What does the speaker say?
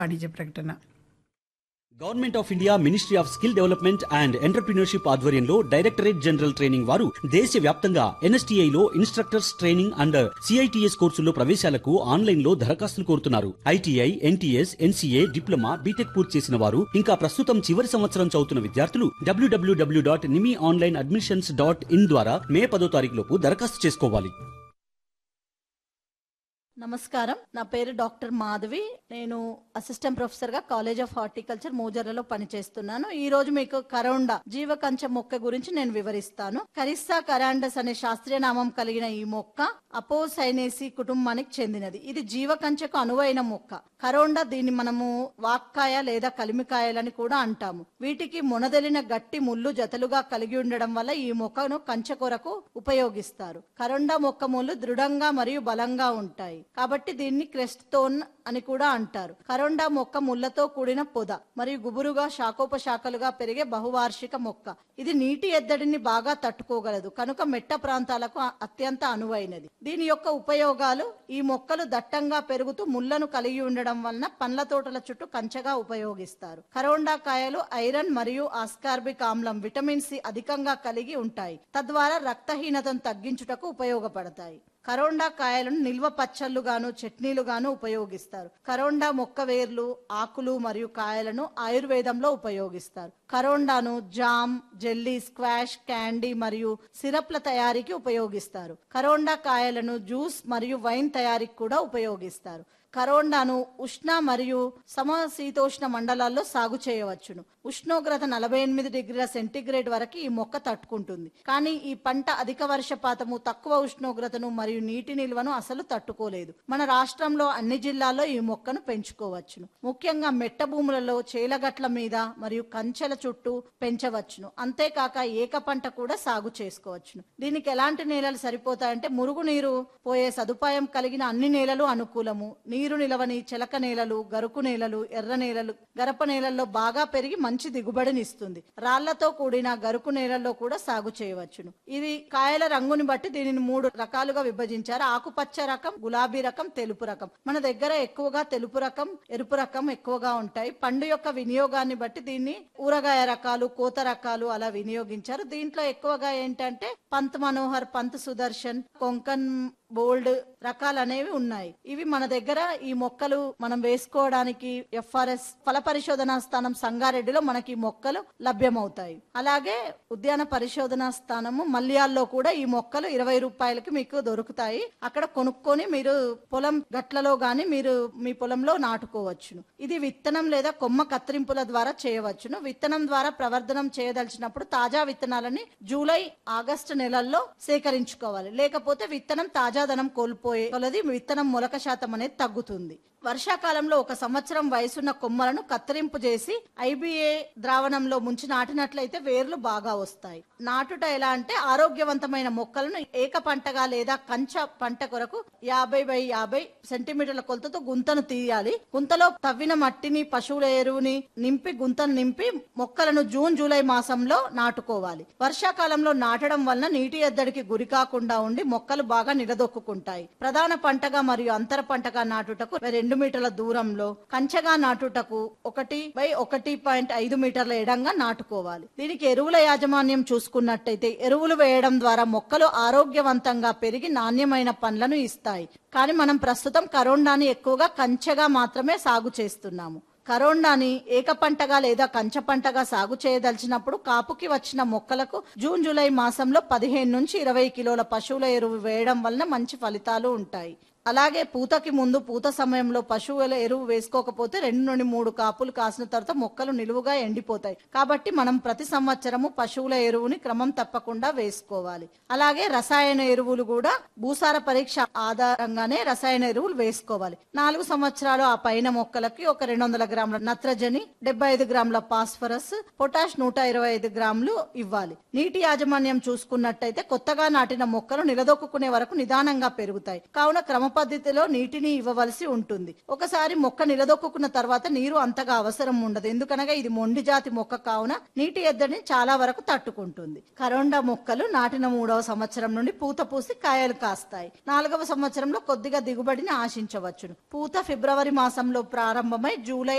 వాణిజ్య ప్రకటన government of India ministry of skill development and entrepreneurship ఆధ్వర్యంలో డైరెక్టరేట్ జనరల్ ట్రైనింగ్ వారు దేశవ్యాప్తంగా ఎన్ఎస్టీఐ లో ఇన్స్ట్రక్టర్స్ ట్రైనింగ్ అండ్ సిఐటిఎస్ కోర్సుల్లో ప్రవేశాలకు ఆన్లైన్ లో దరఖాస్తులు కోరుతున్నారు ITI NTS NCA diploma BTech పూర్తి చేసిన వారు ఇంకా ప్రస్తుతం చివరి సంవత్సరం చదువుతున్న విద్యార్థులు డబ్ల్యూడబ్ల్యూడబ్ల్యూ డాట్ నిమి ఆన్లైన్ అడ్మిషన్స్ డాట్ ఇన్ ద్వారా మే పదో తారీఖు లోపు దరఖాస్తు చేసుకోవాలి నమస్కారం నా పేరు డాక్టర్ మాధవి నేను అసిస్టెంట్ ప్రొఫెసర్ గా కాలేజ్ ఆఫ్ హార్టికల్చర్ మోజర్లలో పనిచేస్తున్నాను ఈ రోజు మీకు కరోండా జీవకంచ మొక్క గురించి నేను వివరిస్తాను కరిస్సా కరాండస్ అనే శాస్త్రీయ నామం కలిగిన ఈ మొక్క అపోసైనేసి కుటుంబానికి చెందినది ఇది జీవకంచకు అనువైన మొక్క కరోండా దీన్ని మనము వాక్కాయ లేదా కలిమికాయలని కూడా అంటాము వీటికి మొనదలిన గట్టి ముళ్ళు జతలుగా కలిగి ఉండడం వల్ల ఈ మొక్కను కంచె కొరకు ఉపయోగిస్తారు కరోండా మొక్క ముళ్ళు దృఢంగా మరియు బలంగా ఉంటాయి కాబట్టి దీన్ని క్రెస్టోన్ అని కూడా అంటారు కరోండా మొక్క ముళ్ళతో కూడిన పొద మరియు గుబురుగా శాఖోపశాఖలుగా పెరిగే బహువార్షిక మొక్క ఇది నీటి ఎద్దడిని బాగా తట్టుకోగలదు కనుక మెట్ట ప్రాంతాలకు అ- అత్యంత అనువైనది దీని యొక్క ఉపయోగాలు ఈ మొక్కలు దట్టంగా పెరుగుతూ ముళ్లను కలిగి ఉండడం వలన పండ్ల తోటల చుట్టూ కంచగా ఉపయోగిస్తారు కరోండా కాయలు ఐరన్ మరియు ఆస్కార్బిక్ ఆమ్లం విటమిన్ సి అధికంగా కలిగి ఉంటాయి తద్వారా రక్తహీనతను తగ్గించుటకు ఉపయోగపడతాయి కరోండా కాయలను నిల్వ పచ్చళ్ళుగాను చట్నీలుగాను ఉపయోగిస్తారు కరోండా మొక్క వేర్లు ఆకులు మరియు కాయలను ఆయుర్వేదంలో ఉపయోగిస్తారు కరోండాను జామ్ జెల్లీ స్క్వాష్ క్యాండీ మరియు సిరప్ల తయారీకి ఉపయోగిస్తారు కరోండా కాయలను జ్యూస్ మరియు వైన్ తయారీకి కూడా ఉపయోగిస్తారు కరోండాను ఉష్ణ మరియు సమశీతోష్ణ మండలాల్లో సాగు చేయవచ్చును ఉష్ణోగ్రత నలభై ఎనిమిది డిగ్రీల సెంటీగ్రేడ్ వరకు ఈ మొక్క తట్టుకుంటుంది కానీ ఈ పంట అధిక వర్షపాతము తక్కువ ఉష్ణోగ్రతను మరియు నీటి నిల్వను అసలు తట్టుకోలేదు మన రాష్ట్రంలో అన్ని జిల్లాల్లో ఈ మొక్కను పెంచుకోవచ్చును ముఖ్యంగా మెట్ట భూములలో చేలగట్ల మీద మరియు కంచెల చుట్టూ పెంచవచ్చును అంతేకాక ఏక పంట కూడా సాగు చేసుకోవచ్చును దీనికి ఎలాంటి నేలలు సరిపోతాయంటే మురుగు నీరు పోయే సదుపాయం కలిగిన అన్ని నేలలు అనుకూలము నీరు నిలవని చెలక నేలలు గరుకు నేలలు ఎర్ర నేలలు గరప నేలల్లో బాగా పెరిగి మంచి దిగుబడినిస్తుంది రాళ్లతో కూడిన గరుకు నేలల్లో కూడా సాగు చేయవచ్చును ఇది కాయల రంగుని బట్టి దీనిని మూడు రకాలుగా విభజించారు ఆకుపచ్చ రకం గులాబీ రకం తెలుపు రకం మన దగ్గర ఎక్కువగా తెలుపు రకం ఎరుపు రకం ఎక్కువగా ఉంటాయి పండు యొక్క వినియోగాన్ని బట్టి దీన్ని ఊరగాయ రకాలు కోత రకాలు అలా వినియోగించారు దీంట్లో ఎక్కువగా ఏంటంటే పంత్ మనోహర్ పంత్ సుదర్శన్ కొంకన్ బోల్డ్ రకాలు అనేవి ఉన్నాయి ఇవి మన దగ్గర ఈ మొక్కలు మనం వేసుకోవడానికి ఎఫ్ఆర్ఎస్ ఫల పరిశోధనా స్థానం సంగారెడ్డిలో మనకి ఈ మొక్కలు లభ్యమవుతాయి అలాగే ఉద్యాన పరిశోధనా స్థానము మల్యాల్లో కూడా ఈ మొక్కలు ఇరవై రూపాయలకి మీకు దొరుకుతాయి అక్కడ కొనుక్కొని మీరు పొలం గట్లలో గాని మీరు మీ పొలంలో నాటుకోవచ్చును ఇది విత్తనం లేదా కొమ్మ కత్తిరింపుల ద్వారా చేయవచ్చును విత్తనం ద్వారా ప్రవర్ధనం చేయదలిచినప్పుడు తాజా విత్తనాలని జూలై ఆగస్టు నెలల్లో సేకరించుకోవాలి లేకపోతే విత్తనం తాజాదనం కోల్పోయే కొలది విత్తనం మొలక శాతం అనేది తగ్గుతుంది వర్షాకాలంలో ఒక సంవత్సరం వయసున్న కొమ్మలను కత్తిరింపు చేసి ఐబిఏ ద్రావణంలో ముంచి నాటినట్లయితే వేర్లు బాగా వస్తాయి నాటుట ఎలా అంటే ఆరోగ్యవంతమైన మొక్కలను ఏక పంటగా లేదా కంచ పంట కొరకు యాభై బై యాభై సెంటీమీటర్ల కొలతతో గుంతను తీయాలి గుంతలో తవ్విన మట్టిని పశువుల ఎరువుని నింపి గుంతను నింపి మొక్కలను జూన్ జూలై మాసంలో నాటుకోవాలి వర్షాకాలంలో నాటడం వలన నీటి ఎద్దడికి గురి కాకుండా ఉండి మొక్కలు బాగా నిలదొక్కుంటాయి ప్రధాన పంటగా మరియు అంతర పంటగా నాటుటకు రెండు మీటర్ల దూరంలో కంచగా నాటుటకు ఒకటి బై ఒకటి పాయింట్ ఐదు మీటర్ల ఎడంగా నాటుకోవాలి దీనికి ఎరువుల యాజమాన్యం చూసుకున్నట్టయితే ఎరువులు వేయడం ద్వారా మొక్కలు ఆరోగ్యవంతంగా పెరిగి నాణ్యమైన పండ్లను ఇస్తాయి కానీ మనం ప్రస్తుతం కరోండాని ఎక్కువగా కంచెగా మాత్రమే సాగు చేస్తున్నాము కరోండాని ఏక పంటగా లేదా కంచ పంటగా సాగు చేయదలిచినప్పుడు కాపుకి వచ్చిన మొక్కలకు జూన్ జూలై మాసంలో పదిహేను నుంచి ఇరవై కిలోల పశువుల ఎరువు వేయడం వలన మంచి ఫలితాలు ఉంటాయి అలాగే పూతకి ముందు పూత సమయంలో పశువుల ఎరువు వేసుకోకపోతే రెండు నుండి మూడు కాపులు కాసిన తర్వాత మొక్కలు నిలువుగా ఎండిపోతాయి కాబట్టి మనం ప్రతి సంవత్సరము పశువుల ఎరువుని క్రమం తప్పకుండా వేసుకోవాలి అలాగే రసాయన ఎరువులు కూడా భూసార పరీక్ష ఆధారంగానే రసాయన ఎరువులు వేసుకోవాలి నాలుగు సంవత్సరాలు ఆ పైన మొక్కలకి ఒక రెండు వందల గ్రాముల నత్రజని డెబ్బై ఐదు గ్రాముల పాస్ఫరస్ పొటాష్ నూట ఇరవై ఐదు గ్రాములు ఇవ్వాలి నీటి యాజమాన్యం చూసుకున్నట్టయితే కొత్తగా నాటిన మొక్కలు నిలదొక్కునే వరకు నిదానంగా పెరుగుతాయి కావున క్రమ పద్ధతిలో నీటిని ఇవ్వవలసి ఉంటుంది ఒకసారి మొక్క నిలదొక్కున్న తర్వాత నీరు అంతగా అవసరం ఉండదు ఎందుకనగా ఇది మొండి జాతి మొక్క కావున నీటి ఎద్దడిని చాలా వరకు తట్టుకుంటుంది కరోండా మొక్కలు నాటిన మూడవ సంవత్సరం నుండి పూత పూసి కాయలు కాస్తాయి నాలుగవ సంవత్సరంలో కొద్దిగా దిగుబడిని ఆశించవచ్చును పూత ఫిబ్రవరి మాసంలో ప్రారంభమై జూలై